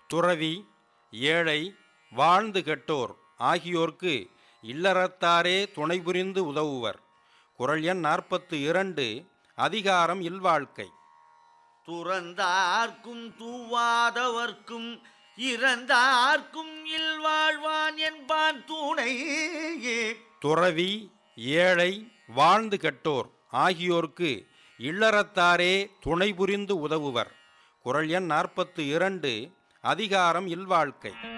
துறவி ஏழை வாழ்ந்து கெட்டோர் ஆகியோர்க்கு இல்லறத்தாரே துணை புரிந்து உதவுவர் குரல் எண் நாற்பத்து இரண்டு அதிகாரம் இல்வாழ்க்கை துறந்தார்க்கும் தூவாதவர்க்கும் இறந்தார்க்கும் இல்வாழ்வான் என்பான் துணை துறவி ஏழை வாழ்ந்து கெட்டோர் ஆகியோர்க்கு இல்லறத்தாரே துணை புரிந்து உதவுவர் குரல் எண் நாற்பத்து இரண்டு அதிகாரம் இல்வாழ்க்கை